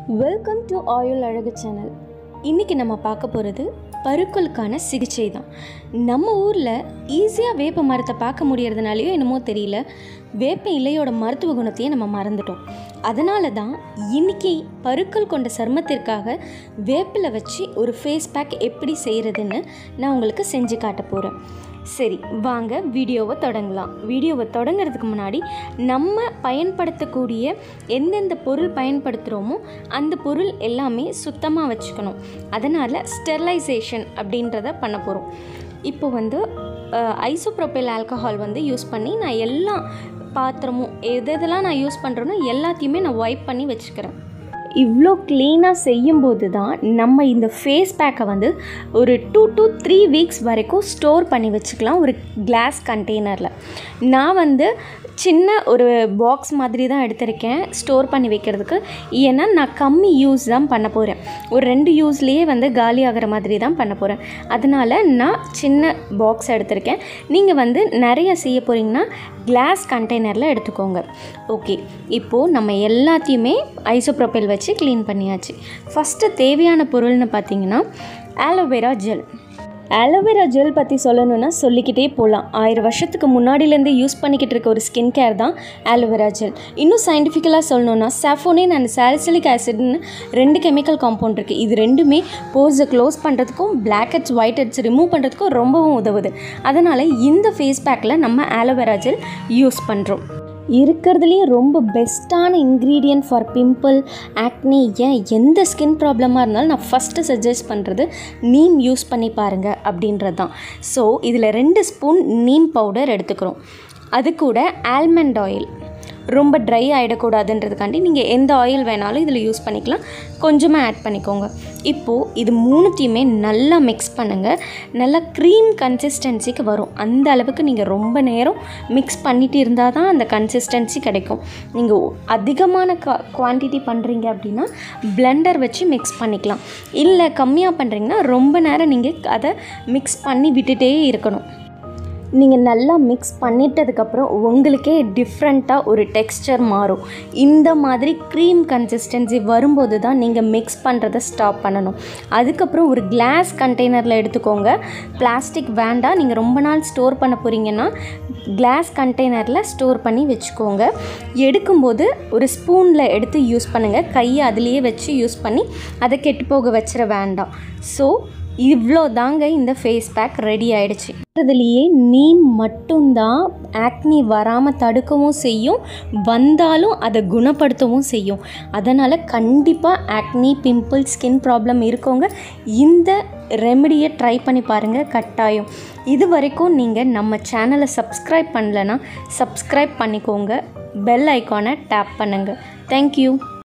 welcome to ஆயுள் அழகு channel இன்றைக்கி நம்ம பார்க்க போகிறது பருக்களுக்கான சிகிச்சை தான் நம்ம ஊரில் ஈஸியாக வேப்ப மரத்தை பார்க்க முடியறதுனாலையோ என்னமோ தெரியல வேப்ப இலையோட மருத்துவ குணத்தையே நம்ம மறந்துட்டோம் அதனால தான் இன்னைக்கு பருக்கள் கொண்ட சருமத்திற்காக வேப்பிலை வச்சு ஒரு ஃபேஸ் பேக் எப்படி செய்கிறதுன்னு நான் உங்களுக்கு செஞ்சு காட்ட போகிறேன் சரி வாங்க வீடியோவை தொடங்கலாம் வீடியோவை தொடங்குறதுக்கு முன்னாடி நம்ம பயன்படுத்தக்கூடிய எந்தெந்த பொருள் பயன்படுத்துகிறோமோ அந்த பொருள் எல்லாமே சுத்தமாக வச்சுக்கணும் அதனால் ஸ்டெர்லைசேஷன் அப்படின்றத பண்ண போகிறோம் இப்போ வந்து ஐசோப்ரோபைல் ஆல்கஹால் வந்து யூஸ் பண்ணி நான் எல்லா பாத்திரமும் எது எதெல்லாம் நான் யூஸ் பண்ணுறேனோ எல்லாத்தையுமே நான் வைப் பண்ணி வச்சுக்கிறேன் இவ்வளோ க்ளீனாக செய்யும்போது தான் நம்ம இந்த ஃபேஸ் பேக்கை வந்து ஒரு டூ டு த்ரீ வீக்ஸ் வரைக்கும் ஸ்டோர் பண்ணி வச்சுக்கலாம் ஒரு கிளாஸ் கண்டெய்னரில் நான் வந்து சின்ன ஒரு பாக்ஸ் மாதிரி தான் எடுத்திருக்கேன் ஸ்டோர் பண்ணி வைக்கிறதுக்கு ஏன்னா நான் கம்மி யூஸ் தான் பண்ண போகிறேன் ஒரு ரெண்டு யூஸ்லேயே வந்து காலி ஆகிற மாதிரி தான் பண்ண போகிறேன் அதனால் நான் சின்ன பாக்ஸ் எடுத்திருக்கேன் நீங்கள் வந்து நிறைய செய்ய போகிறீங்கன்னா கிளாஸ் கண்டெய்னரில் எடுத்துக்கோங்க ஓகே இப்போது நம்ம எல்லாத்தையுமே ஐசோப்ரோபைல் வச்சு க்ளீன் பண்ணியாச்சு ஃபஸ்ட்டு தேவையான பொருள்னு பார்த்தீங்கன்னா ஆலோவேரா ஜெல் ஆலோவேரா ஜெல் பற்றி சொல்லணும்னா சொல்லிக்கிட்டே போகலாம் ஆயிரம் வருஷத்துக்கு முன்னாடிலேருந்து யூஸ் பண்ணிக்கிட்டு இருக்க ஒரு ஸ்கின் கேர் தான் ஆலோவேரா ஜெல் இன்னும் சயின்டிஃபிக்கலாக சொல்லணும்னா சாஃபோனின் அண்ட் சாலிசிலிக் ஆசிட்னு ரெண்டு கெமிக்கல் காம்பவுண்ட் இருக்குது இது ரெண்டுமே போர்ஸை க்ளோஸ் பண்ணுறதுக்கும் blackheads whiteheads remove பண்ணுறதுக்கும் ரொம்பவும் உதவுது அதனால் இந்த ஃபேஸ் பேக்கில் நம்ம ஆலோவேரா ஜெல் யூஸ் பண்ணுறோம் இருக்கிறதுலேயே ரொம்ப பெஸ்ட்டான இன்க்ரீடியன்ட் ஃபார் பிம்பிள் ஆக்னி ஏன் எந்த ஸ்கின் ப்ராப்ளமாக இருந்தாலும் நான் ஃபஸ்ட்டு சஜஸ்ட் பண்ணுறது நீம் யூஸ் பண்ணி பாருங்கள் அப்படின்றது தான் ஸோ இதில் ரெண்டு ஸ்பூன் நீம் பவுடர் எடுத்துக்கிறோம் அது கூட ஆல்மண்ட் ஆயில் ரொம்ப ட்ரை ஆகிடக்கூடாதுன்றதுக்காண்டி நீங்கள் எந்த ஆயில் வேணாலும் இதில் யூஸ் பண்ணிக்கலாம் கொஞ்சமாக ஆட் பண்ணிக்கோங்க இப்போது இது மூணுத்தையுமே நல்லா மிக்ஸ் பண்ணுங்கள் நல்லா க்ரீம் கன்சிஸ்டன்சிக்கு வரும் அந்த அளவுக்கு நீங்கள் ரொம்ப நேரம் மிக்ஸ் பண்ணிட்டு இருந்தால் தான் அந்த கன்சிஸ்டன்சி கிடைக்கும் நீங்கள் அதிகமான க குவான்டிட்டி பண்ணுறீங்க அப்படின்னா பிளெண்டர் வச்சு மிக்ஸ் பண்ணிக்கலாம் இல்லை கம்மியாக பண்ணுறீங்கன்னா ரொம்ப நேரம் நீங்கள் அதை மிக்ஸ் பண்ணி விட்டுட்டே இருக்கணும் நீங்கள் நல்லா மிக்ஸ் பண்ணிட்டதுக்கப்புறம் உங்களுக்கே டிஃப்ரெண்ட்டாக ஒரு டெக்ஸ்சர் மாறும் இந்த மாதிரி க்ரீம் கன்சிஸ்டன்சி வரும்போது தான் நீங்கள் மிக்ஸ் பண்ணுறதை ஸ்டாப் பண்ணணும் அதுக்கப்புறம் ஒரு கிளாஸ் கண்டெய்னரில் எடுத்துக்கோங்க பிளாஸ்டிக் வேண்டாம் நீங்கள் ரொம்ப நாள் ஸ்டோர் பண்ண போகிறீங்கன்னா கிளாஸ் கண்டெய்னரில் ஸ்டோர் பண்ணி வச்சுக்கோங்க எடுக்கும்போது ஒரு ஸ்பூனில் எடுத்து யூஸ் பண்ணுங்கள் கையை அதுலேயே வச்சு யூஸ் பண்ணி அதை கெட்டு போக வச்சிட வேண்டாம் ஸோ இவ்வளோ தாங்க இந்த ஃபேஸ் பேக் ரெடி ஆயிடுச்சு இதுலேயே நீம் மட்டும்தான் ஆக்னி வராமல் தடுக்கவும் செய்யும் வந்தாலும் அதை குணப்படுத்தவும் செய்யும் அதனால் கண்டிப்பாக ஆக்னி பிம்பிள் ஸ்கின் ப்ராப்ளம் இருக்கவங்க இந்த ரெமடியை ட்ரை பண்ணி பாருங்கள் கட்டாயம் இது வரைக்கும் நீங்கள் நம்ம சேனலை சப்ஸ்கிரைப் பண்ணலன்னா சப்ஸ்கிரைப் பண்ணிக்கோங்க பெல் ஐக்கானை டேப் பண்ணுங்கள் தேங்க்யூ